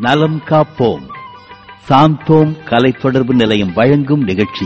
நலம் காப்போம் சாந்தோம் கலை தொடர்பு நிலையம் வழங்கும் நிகழ்ச்சி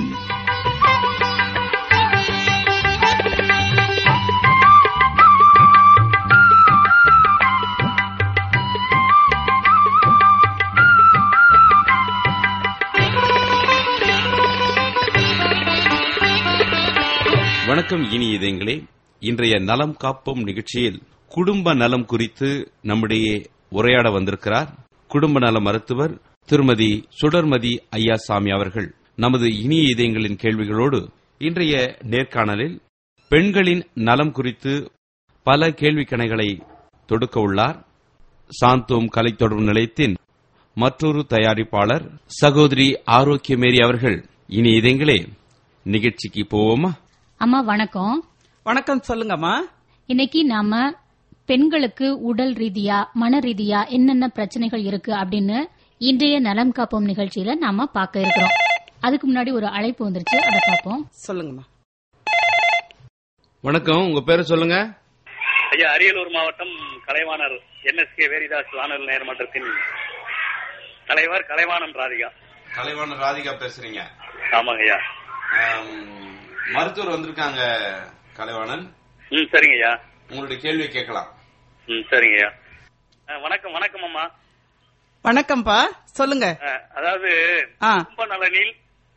வணக்கம் இனி இதயங்களே இன்றைய நலம் காப்போம் நிகழ்ச்சியில் குடும்ப நலம் குறித்து நம்முடைய உரையாட வந்திருக்கிறார் குடும்ப நல மருத்துவர் திருமதி சுடர்மதி ஐயாசாமி அவர்கள் நமது இனிய இதயங்களின் கேள்விகளோடு இன்றைய நேர்காணலில் பெண்களின் நலம் குறித்து பல கேள்வி கணைகளை தொடுக்க உள்ளார் சாந்தோம் கலை தொடர்பு நிலையத்தின் மற்றொரு தயாரிப்பாளர் சகோதரி ஆரோக்கியமேரி அவர்கள் இனி இதயங்களே நிகழ்ச்சிக்கு போவோமா அம்மா வணக்கம் வணக்கம் சொல்லுங்கம்மா இன்னைக்கு நாம பெண்களுக்கு உடல் ரீதியா மன ரீதியா என்னென்ன பிரச்சனைகள் இருக்கு அப்படின்னு இன்றைய நலம் காப்போம் நிகழ்ச்சியில நாம பார்க்க இருக்கிறோம் அதுக்கு முன்னாடி ஒரு அழைப்பு வந்துருச்சு அதை பார்ப்போம் சொல்லுங்கம்மா வணக்கம் உங்க பேரு சொல்லுங்க ஐயா அரியலூர் மாவட்டம் கலைவாணர் என்எஸ்கே வேரிதாஸ் வானொலி நேர்மன்றத்தின் தலைவர் கலைவாணன் ராதிகா கலைவாணர் ராதிகா பேசுறீங்க ஆமாங்க ஐயா மருத்துவர் வந்திருக்காங்க கலைவாணன் ம் சரிங்க ஐயா உங்களுடைய கேள்வி கேட்கலாம் ம் சரிங்க ஐயா அஹ், வணக்கம் வணக்கம் அம்மா வணக்கம்ப்பா சொல்லுங்க அஹ், அதாவது ஆ குடும்ப நலனில்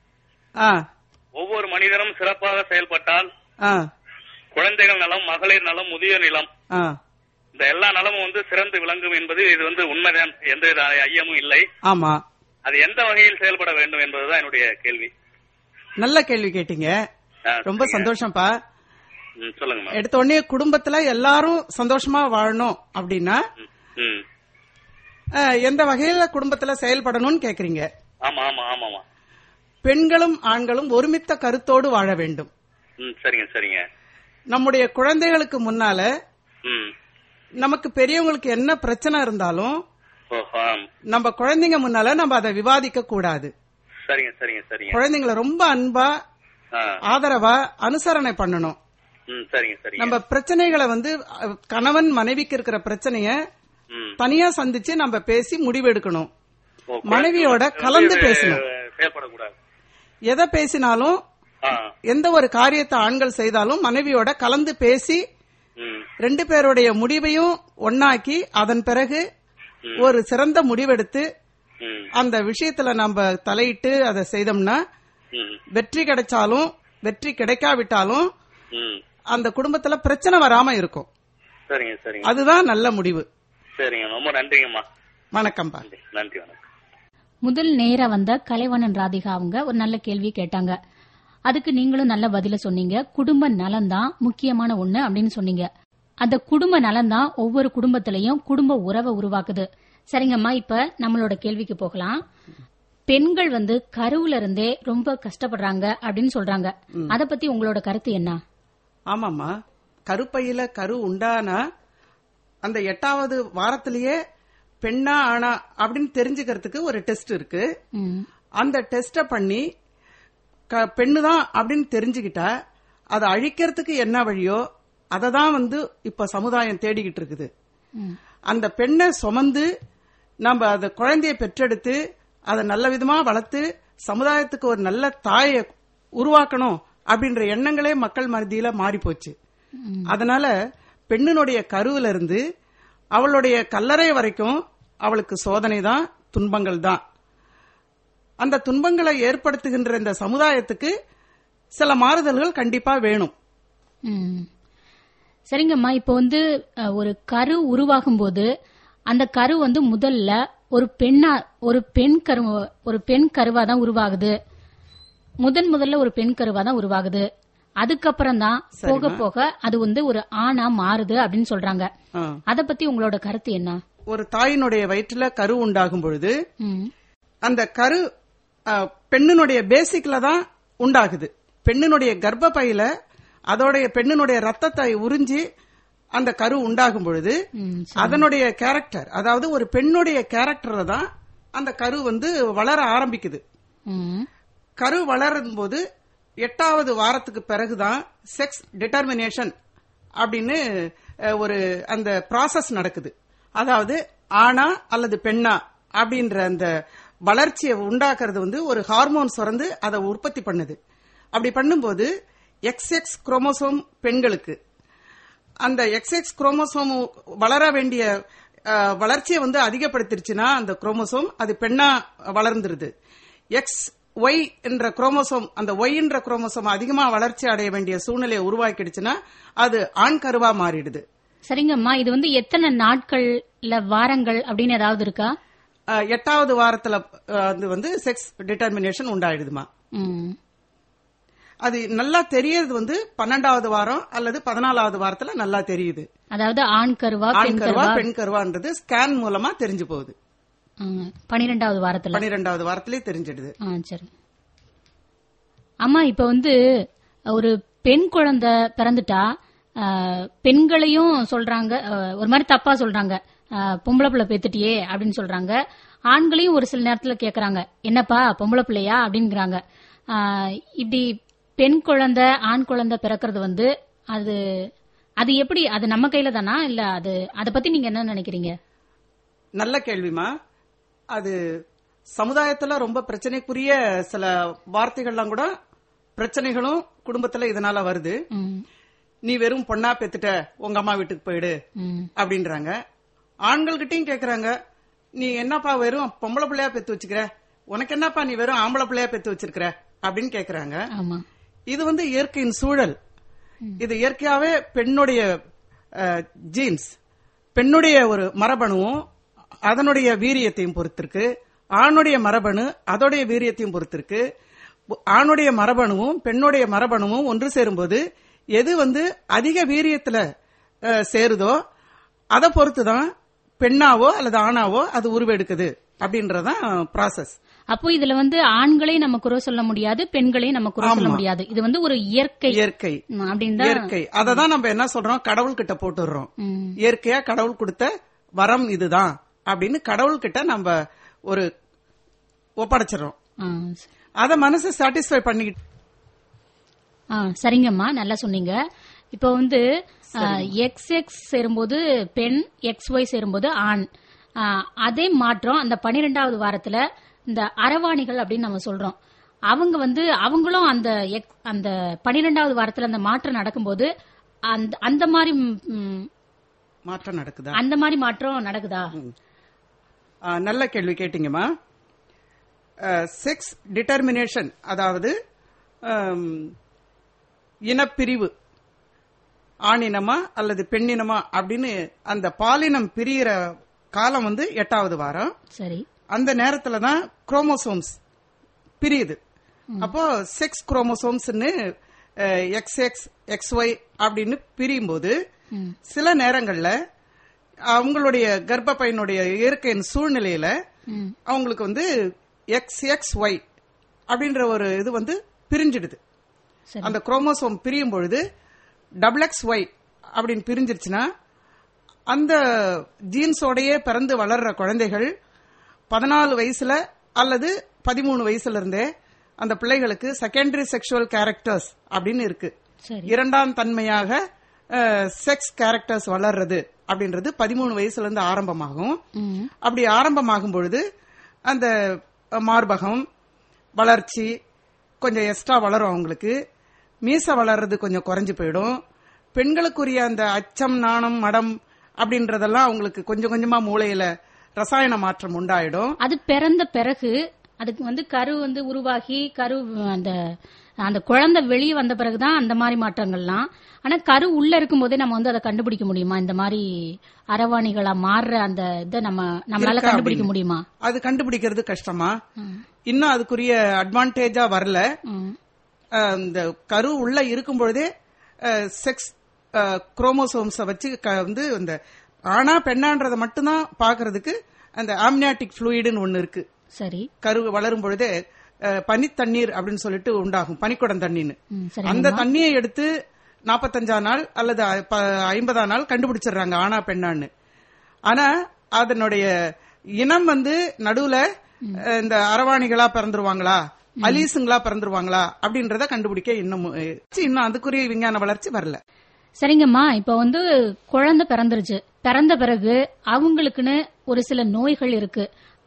ஆ ஒவ்வொரு மனிதனும் சிறப்பாக செயல்பட்டால் ஆ குழந்தைகள் நலம் மகளிர் நலம் முதியோர் நலம் ஆ இந்த எல்லா நலமும் வந்து சிறந்து விளங்கும் என்பது இது வந்து உண்மைதான் எந்த வித ஐயமும் இல்லை ஆமா அது எந்த வகையில் செயல்பட வேண்டும் என்பதுதான் என்னுடைய கேள்வி நல்ல கேள்வி கேட்டீங்க ஆ, ரொம்ப சரிங்க. சந்தோஷம்ப்பா ம், சொல்லுங்கம்மா எடுத்த உடனே குடும்பத்துல எல்லாரும் சந்தோஷமா வாழணும் அப்படின்னா ம், ம் ஆ, எந்த வகையில குடும்பத்துல செயல்படணும்னு கேக்குறீங்க ஆமா ஆமா ஆமாமா பெண்களும் ஆண்களும் ஒருமித்த கருத்தோடு வாழ வேண்டும் ம் சரிங்க சரிங்க நம்முடைய குழந்தைகளுக்கு முன்னால ம் நமக்கு பெரியவங்களுக்கு என்ன பிரச்சனை இருந்தாலும் ஓஹோ ஆம். நம்ம குழந்தைங்க முன்னால நம்ம அதை விவாதிக்க கூடாது சரிங்க சரிங்க சரிங்க குழந்தைங்களை ரொம்ப அன்பா ஆ ஆதரவா அனுசரணை பண்ணணும் ம் சரிங்க சரிங்க நம்ம பிரச்சனைகளை வந்து அஹ், கணவன் மனைவிக்கு இருக்கிற பிரச்சனைய ம் தனியா சந்திச்சு நம்ம பேசி முடிவெடுக்கணும் ஓ, மனைவியோட குழந்தை கலந்து வந்து பேசணும். செயல்படக்கூடாது எதை பேசினாலும் ஆ எந்த ஒரு காரியத்தை ஆண்கள் செய்தாலும் மனைவியோட கலந்து பேசி ம் ரெண்டு பேருடைய முடிவையும் ஒன்னாக்கி அதன் பிறகு ஒரு சிறந்த முடிவெடுத்து ம் அந்த விஷயத்துல நம்ம தலையிட்டு அதை செய்தோம்னா ம் வெற்றி கிடைச்சாலும் வெற்றி கிடைக்காவிட்டாலும் ம் அந்த குடும்பத்துல பிரச்சனை வராம இருக்கும் சரிங்க சரிங்க அதுதான் நல்ல முடிவு சரிங்க ரொம்ப நன்றிங்கம்மா வணக்கம்பா நன்றி நன்றி வணக்கம் முதல் நேரா வந்த கலைவண்ணன் ராதிகா அவங்க ஒரு நல்ல கேள்வி கேட்டாங்க அதுக்கு நீங்களும் நல்ல பதில சொன்னீங்க குடும்ப நலம் தான் முக்கியமான ஒண்ணு அப்படின்னு சொன்னீங்க அந்த குடும்ப நலம் தான் ஒவ்வொரு குடும்பத்திலையும் குடும்ப உறவை உருவாக்குது சரிங்கம்மா இப்ப நம்மளோட கேள்விக்கு போகலாம் பெண்கள் வந்து கருவுல இருந்தே ரொம்ப கஷ்டப்படுறாங்க அப்படின்னு சொல்றாங்க அத பத்தி உங்களோட கருத்து என்ன ஆமாமா கருப்பையில கரு உண்டானா அந்த எட்டாவது வாரத்திலேயே பெண்ணா ஆனா அப்படின்னு தெரிஞ்சுக்கிறதுக்கு ஒரு டெஸ்ட் இருக்கு ம், அந்த டெஸ்ட பண்ணி க- பெண்ணு தான் அப்படின்னு தெரிஞ்சுக்கிட்டா அதை அழிக்கிறதுக்கு என்ன வழியோ அதை தான் வந்து இப்ப சமுதாயம் தேடிக்கிட்டு இருக்குது ம். அந்த பெண்ணை சுமந்து நம்ம அந்த குழந்தைய பெற்றெடுத்து அதை நல்ல விதமா வளர்த்து சமுதாயத்துக்கு ஒரு நல்ல தாயை உருவாக்கணும் அப்படின்ற எண்ணங்களே மக்கள் மத்தியில மாறி போச்சு அதனால பெண்ணினுடைய கருவில இருந்து அவளுடைய கல்லறை வரைக்கும் அவளுக்கு சோதனை தான் துன்பங்கள் தான் அந்த துன்பங்களை ஏற்படுத்துகின்ற இந்த சமுதாயத்துக்கு சில மாறுதல்கள் கண்டிப்பா வேணும் ம். சரிங்கம்மா இப்போ வந்து அஹ், ஒரு கரு உருவாகும் போது அந்த கரு வந்து முதல்ல ஒரு பெண்ணா ஒரு பெண் கரு ஒரு பெண் கருவா தான் உருவாகுது முதன் முதல்ல ஒரு பெண் கருவா தான் உருவாகுது அதுக்கப்புறம் தான் போக போக அது வந்து ஒரு ஆணா மாறுது அப்படின்னு சொல்றாங்க ஆ. அத பத்தி உங்களோட கருத்து என்ன ஒரு தாயினுடைய வயிற்றுல கரு உண்டாகும் பொழுது ம். அந்த கரு அ, பெண்ணினுடைய பேசிக்ல தான் உண்டாகுது பெண்ணினுடைய கர்ப்பப்பையில அதோடைய பெண்ணினுடைய ரத்தத்தை உறிஞ்சி அந்த கரு உண்டாகும் பொழுது ம், அதனுடைய கேரக்டர் அதாவது ஒரு பெண்ணுடைய கேரக்டர்ல தான் அந்த கரு வந்து வளர ஆரம்பிக்குது ம். கரு வளரும் போது எட்டாவது வாரத்துக்கு பிறகுதான் செக்ஸ் டிட்டர்மினேஷன் அப்படின்னு அஹ், ஒரு அந்த ப்ராசஸ் நடக்குது அதாவது ஆணா அல்லது பெண்ணா அப்படின்ற அந்த வளர்ச்சியை உண்டாக்குறது வந்து ஒரு ஹார்மோன் சுரந்து அதை உற்பத்தி பண்ணுது அப்படி பண்ணும்போது எக்ஸ் எக்ஸ் குரோமோசோம் பெண்களுக்கு அந்த எக்ஸ் எக்ஸ் குரோமோசோம் வளர வேண்டிய அஹ், வளர்ச்சியை வந்து அதிகப்படுத்திருச்சுன்னா அந்த குரோமோசோம் அது பெண்ணா வளர்ந்துருது எக்ஸ் ஒய் என்ற குரோமோசோம் அந்த ஒய் என்ற குரோமோசோம் அதிகமா வளர்ச்சி அடைய வேண்டிய சூழ்நிலையை உருவாக்கிடுச்சுன்னா அது ஆண் கருவா மாறிடுது சரிங்கம்மா இது வந்து எத்தனை நாட்கள் இல்ல வாரங்கள் அப்படின்னு ஏதாவது இருக்கா அஹ், எட்டாவது வாரத்துல அஹ், அது வந்து செக்ஸ் டிட்டர்மினேஷன் உண்டாயிடுதுமா ம். அது நல்லா தெரியறது வந்து பன்னெண்டாவது வாரம் அல்லது பதினாலாவது வாரத்துல நல்லா தெரியுது அதாவது ஆண் கருவா ஆண் பெண் கருவா கருவா பெண் கருவான்றது ஸ்கேன் மூலமா தெரிஞ்சு போகுது ம், பன்னிரெண்டாவது வாரத்துல பன்னிரெண்டாவது வாரத்திலே தெரிஞ்சிடுது ஆ சரி அம்மா இப்ப வந்து ஒரு பெண் குழந்தை பிறந்துட்டா ஆ, பெண்களையும் சொல்றாங்க ஆ, ஒரு மாதிரி தப்பா சொல்றாங்க ஆ, பொம்பளை பிள்ளை பெத்துட்டியே அப்படின்னு சொல்றாங்க ஆண்களையும் ஒரு சில நேரத்துல கேக்குறாங்க என்னப்பா பொம்பளை பிள்ளையா அப்படிங்கிறாங்க ஆ, இப்படி பெண் குழந்தை ஆண் குழந்தை பிறக்கிறது வந்து அது அது எப்படி அது நம்ம கையில தானா இல்ல அது அத பத்தி நீங்க என்ன நினைக்கிறீங்க நல்ல கேள்விமா அது சமுதாயத்துல ரொம்ப பிரச்சனைக்குரிய சில வார்த்தைகள்லாம் கூட பிரச்சனைகளும் குடும்பத்துல இதனால வருது ம், நீ வெறும் பொண்ணா பெத்துட்ட உங்க அம்மா வீட்டுக்கு போயிடு ம், அப்படின்றாங்க ஆண்கள்கிட்டயும் கேக்குறாங்க நீ என்னப்பா வெறும் பொம்பளை பிள்ளையா பெத்து வச்சுக்கிற உனக்கு என்னப்பா நீ வெறும் ஆம்பளை பிள்ளையா பெத்து வச்சிருக்கிற அப்படின்னு கேக்குறாங்க ஆமா இது வந்து இயற்கையின் சூழல் இது இயற்கையாவே பெண்ணுடைய ஜீன்ஸ் பெண்ணுடைய ஒரு மரபணுவும் அதனுடைய வீரியத்தையும் பொறுத்திருக்கு ஆணுடைய மரபணு அதோடைய வீரியத்தையும் பொறுத்திருக்கு ஆணுடைய மரபணுவும் பெண்ணுடைய மரபணுவும் ஒன்று சேரும்போது எது வந்து அதிக வீரியத்துல அஹ், சேருதோ அதை பொறுத்துதான் பெண்ணாவோ அல்லது ஆணாவோ அது உருவெடுக்குது அப்படின்றதான் ப்ராசஸ் அப்போ இதுல வந்து ஆண்களையும் நம்ம குறை சொல்ல முடியாது பெண்களையும் நம்ம குறை சொல்ல ஆமா. முடியாது இது வந்து ஒரு இயற்கை இயற்கை ம், அப்படின்னு தான் இயற்கை அததான் நம்ம என்ன சொல்றோம் கடவுள் கிட்ட போட்டுடுறோம் ம், இயற்கையா கடவுள் கொடுத்த வரம் இதுதான் அப்படின்னு கடவுள் கிட்ட நம்ம ஒரு ஒப்படைச்சிடறோம் ஆ, அத மனசு சாட்டிஸ்ஃபை பண்ணிக்கிட்டு ஆ, சரிங்கம்மா நல்லா சொன்னீங்க இப்போ வந்து எக்ஸ் எக்ஸ் சேரும்போது பெண் எக்ஸ் ஒய் சேரும்போது ஆண் ஆ, அதே மாற்றம் அந்த பனிரெண்டாவது வாரத்துல இந்த அரவாணிகள் அப்படின்னு நம்ம சொல்றோம் அவங்க வந்து அவங்களும் அந்த ex- அந்த பனிரெண்டாவது வாரத்துல அந்த மாற்றம் நடக்கும்போது அந்த அந்த மாதிரி ம், மாற்றம் நடக்குதா அந்த மாதிரி மாற்றம் நடக்குதா ஆ, நல்ல கேள்வி கேட்டீங்கம்மா செக்ஸ் டிட்டர்மினேஷன் அதாவது ஆம், இனப்பிரிவு ஆணினமா அல்லது பெண்ணினமா அப்படின்னு அந்த பாலினம் பிரியிற காலம் வந்து எட்டாவது வாரம் சரி அந்த நேரத்துல தான் குரோமோசோம்ஸ் பிரியுது அப்போ செக்ஸ் குரோமோசோம்ஸ்னு எக்ஸ் எக்ஸ் எக்ஸ் ஒய் அப்படின்னு பிரியும் போது ம். சில நேரங்கள்ல அவங்களுடைய கர்ப்பப்பையனுடைய இயற்கையின் சூழ்நிலையில ம், அவங்களுக்கு வந்து எக்ஸ் எக்ஸ் ஒய் அப்படின்ற ஒரு இது வந்து பிரிஞ்சிடுது சரி அந்த குரோமோசோம் பிரியும் பொழுது டபுள் எக்ஸ் ஒய் அப்படின்னு பிரிஞ்சிருச்சுன்னா அந்த ஜீன்ஸோடயே பிறந்து வளர்ற குழந்தைகள் பதினாலு வயசுல அல்லது பதிமூணு வயசுல இருந்தே அந்த பிள்ளைகளுக்கு செகண்டரி செக்ஷுவல் கேரக்டர்ஸ் அப்படின்னு இருக்கு சரி இரண்டாம் தன்மையாக செக்ஸ் கேரக்டர்ஸ் வளர்றது அப்படின்றது பதிமூணு வயசுல இருந்து ஆரம்பமாகும் ம், அப்படி ஆரம்பமாகும் பொழுது அந்த மார்பகம் வளர்ச்சி கொஞ்சம் எக்ஸ்ட்ரா வளரும் அவங்களுக்கு மீச வளர்றது கொஞ்சம் குறைஞ்சு போயிடும் பெண்களுக்குரிய அந்த அச்சம் நாணம் மடம் அப்படின்றதெல்லாம் அவங்களுக்கு கொஞ்சம் கொஞ்சமா மூளையில ரசாயன மாற்றம் உண்டாயிடும் அது பிறந்த பிறகு அதுக்கு வந்து கரு வந்து உருவாகி கரு அந்த அந்த குழந்தை வெளியே வந்த பிறகுதான் அந்த மாதிரி மாற்றங்கள்லாம் ஆனா கரு உள்ள இருக்கும்போதே நம்ம வந்து அதை கண்டுபிடிக்க முடியுமா இந்த மாதிரி அரவாணிகளா மாறுற அந்த இதை நம்ம நம்மளால இருக்கா கண்டுபிடிக்க அப்படின்னு. முடியுமா அது கண்டுபிடிக்கிறது கஷ்டமா ம், இன்னும் அதுக்குரிய அட்வான்டேஜா வரல ம், அஹ், இந்த கரு உள்ள இருக்கும் பொழுதே செக்ஸ் குரோமோசோம்ஸ வச்சு க- வந்து இந்த ஆனா பெண்ணான்றத மட்டும்தான் பாக்குறதுக்கு அந்த ஆம்னியாட்டிக் ஃப்ளூயிடுன்னு ஒன்னு இருக்கு சரி கரு வளரும் பொழுதே அஹ், பனித்தண்ணீர் அப்படின்னு சொல்லிட்டு உண்டாகும் பனிக்குடம் தண்ணின்னு ம், சரி அந்த தண்ணியை எடுத்து நாற்பத்தஞ்சாம் நாள் அல்லது ஐ- ப- ஐம்பதாம் நாள் கண்டுபிடிச்சிடுறாங்க ஆனா பெண்ணான்னு ஆனா அதனுடைய இனம் வந்து நடுவுல அஹ், இந்த அரவாணிகளா பிறந்துருவாங்களா அலீசுங்களா பிறந்துருவாங்களா அப்படின்றத கண்டுபிடிக்க இன்னும் அஹ், இன்னும் அதுக்குரிய விஞ்ஞான வளர்ச்சி வரல சரிங்கம்மா இப்ப வந்து குழந்தை பிறந்துருச்சு பிறந்த பிறகு அவங்களுக்குன்னு ஒரு சில நோய்கள் இருக்கு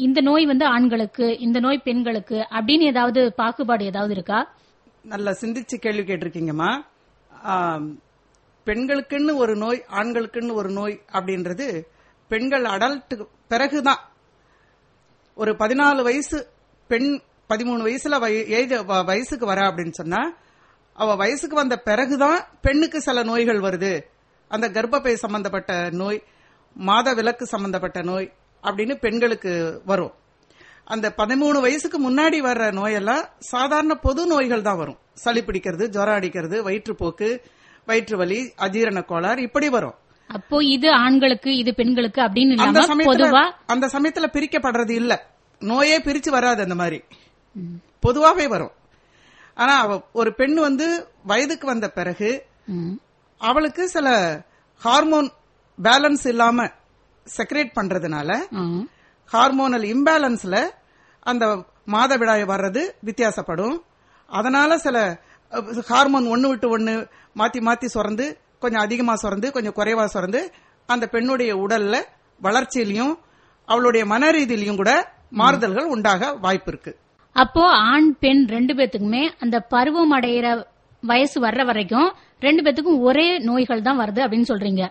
இந்த நோய் வந்து ஆண்களுக்கு இந்த நோய் பெண்களுக்கு அப்படின்னு ஏதாவது பாகுபாடு ஏதாவது இருக்கா நல்லா சிந்திச்சு கேள்வி கேட்டிருக்கீங்கம்மா ஆம், பெண்களுக்குன்னு ஒரு நோய் ஆண்களுக்குன்னு ஒரு நோய் அப்படின்றது பெண்கள் அடல்ட்டுக்கு பிறகுதான் ஒரு பதினாலு வயசு பெண் பதிமூணு வயசுல வய- ஏஜ் வ- வயசுக்கு வரா அப்படின்னு சொன்னா அவ வயசுக்கு வந்த பிறகுதான் பெண்ணுக்கு சில நோய்கள் வருது அந்த கர்ப்பப்பை சம்பந்தப்பட்ட நோய் மாத விலக்கு சம்பந்தப்பட்ட நோய் அப்படின்னு பெண்களுக்கு வரும் அந்த பதிமூணு வயசுக்கு முன்னாடி வர்ற நோயெல்லாம் சாதாரண பொது நோய்கள் தான் வரும் சளி பிடிக்கிறது ஜுரம் அடிக்கிறது வயிற்றுப்போக்கு வயிற்று வலி அஜீரண கோளாறு இப்படி வரும் அப்போ இது ஆண்களுக்கு இது பெண்களுக்கு அப்படின்னு அந்த இல்லாம சமயத்துல பொதுவா அந்த சமயத்துல பிரிக்கப்படுறது இல்ல நோயே பிரிச்சு வராது அந்த மாதிரி பொதுவாவே வரும் ஆனா அவ ஒரு பெண் வந்து வயதுக்கு வந்த பிறகு ம், அவளுக்கு சில ஹார்மோன் பேலன்ஸ் இல்லாம செக்ரேட் பண்றதுனால ஆ. ஹார்மோனல் இம்பேலன்ஸ்ல அந்த மாதவிடாய் வர்றது வித்தியாசப்படும் அதனால சில அஹ், ஹார்மோன் ஒண்ணு விட்டு ஒண்ணு மாத்தி மாத்தி சுரந்து கொஞ்சம் அதிகமா சுரந்து கொஞ்சம் குறைவா சுரந்து அந்த பெண்ணுடைய உடல்ல வளர்ச்சியிலையும் அவளுடைய மன ரீதியிலையும் கூட மாறுதல்கள் உண்டாக வாய்ப்பு இருக்கு அப்போ ஆண் பெண் ரெண்டு பேத்துக்குமே அந்த பருவம் அடையிற வயசு வர்ற வரைக்கும் ரெண்டு பேத்துக்கும் ஒரே நோய்கள் தான் வருது அப்படின்னு சொல்றீங்க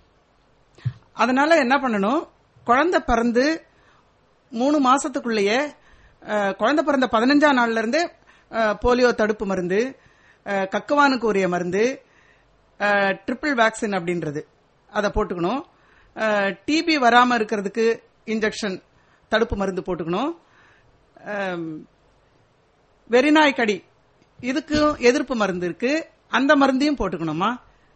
அதனால என்ன பண்ணணும் குழந்தை பிறந்து மூணு மாசத்துக்குள்ளேயே அஹ், குழந்தை பிறந்த பதினஞ்சாம் நாள்ல இருந்து அஹ், போலியோ தடுப்பு மருந்து அஹ், கக்குவானுக்கு உரிய மருந்து ட்ரிபிள் வேக்சின் அப்படின்றது அதை போட்டுக்கணும் டிபி வராம இருக்கிறதுக்கு இன்ஜெக்ஷன் தடுப்பு மருந்து போட்டுக்கணும் அஹ், வெறிநாய் கடி இதுக்கும் எதிர்ப்பு மருந்து இருக்கு அந்த மருந்தையும் போட்டுக்கணுமா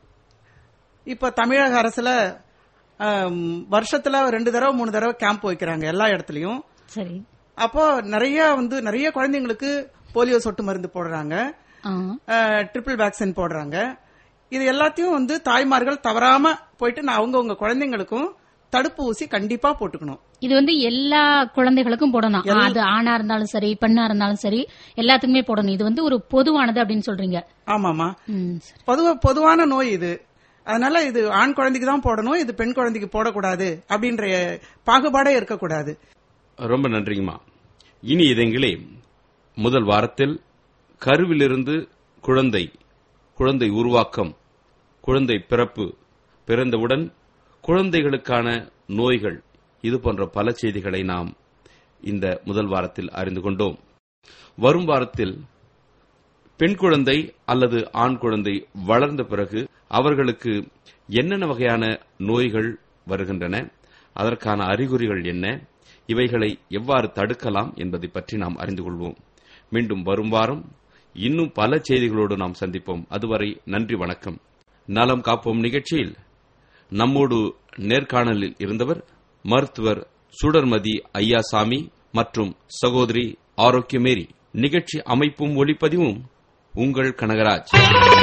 இப்ப தமிழக அரசுல ஆம், வருஷத்துல ரெண்டு தடவை மூணு தடவை கேம்ப் வைக்கிறாங்க எல்லா இடத்துலயும் சரி அப்போ நிறைய வந்து நிறைய குழந்தைங்களுக்கு போலியோ சொட்டு மருந்து போடுறாங்க ஆ. ட்ரிபிள் வேக்சின் போடுறாங்க இது எல்லாத்தையும் வந்து தாய்மார்கள் தவறாம போயிட்டு நான் அவங்கவுங்க குழந்தைங்களுக்கும் தடுப்பு ஊசி கண்டிப்பா போட்டுக்கணும் இது வந்து எல்லா குழந்தைகளுக்கும் போடணும் எல்லா- அது ஆணா இருந்தாலும் சரி பெண்ணா இருந்தாலும் சரி எல்லாத்துக்குமே போடணும் இது வந்து ஒரு பொதுவானது அப்படின்னு சொல்றீங்க ஆமாமா ம், சரி. பொதுவா பொதுவான நோய் இது அதனால இது ஆண் குழந்தைக்கு தான் போடணும் இது பெண் குழந்தைக்கு போடக்கூடாது அப்படின்ற பாகுபாடே இருக்கக்கூடாது ரொம்ப நன்றிங்கம்மா இனி இதங்களே முதல் வாரத்தில் கருவிலிருந்து குழந்தை குழந்தை உருவாக்கம் குழந்தை பிறப்பு பிறந்தவுடன் குழந்தைகளுக்கான நோய்கள் இது போன்ற பல செய்திகளை நாம் இந்த முதல் வாரத்தில் அறிந்து கொண்டோம் வரும் வாரத்தில் பெண் குழந்தை அல்லது ஆண் குழந்தை வளர்ந்த பிறகு அவர்களுக்கு என்னென்ன வகையான நோய்கள் வருகின்றன அதற்கான அறிகுறிகள் என்ன இவைகளை எவ்வாறு தடுக்கலாம் என்பதை பற்றி நாம் அறிந்து கொள்வோம் மீண்டும் வரும் வாரம் இன்னும் பல செய்திகளோடு நாம் சந்திப்போம் அதுவரை நன்றி வணக்கம் நலம் காப்போம் நிகழ்ச்சியில் நம்மோடு நேர்காணலில் இருந்தவர் மருத்துவர் சுடர்மதி ஐயாசாமி மற்றும் சகோதரி ஆரோக்கியமேரி நிகழ்ச்சி அமைப்பும் ஒளிப்பதிவும் உங்கள் கனகராஜ்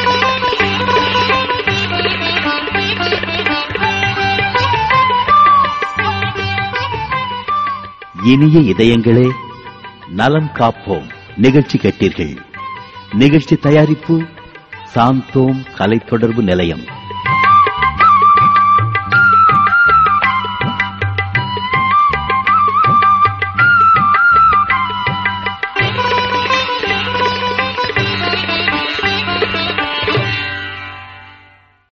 இனிய இதயங்களே நலம் காப்போம் நிகழ்ச்சி கேட்டீர்கள் நிகழ்ச்சி தயாரிப்பு சாந்தோம் கலை தொடர்பு நிலையம்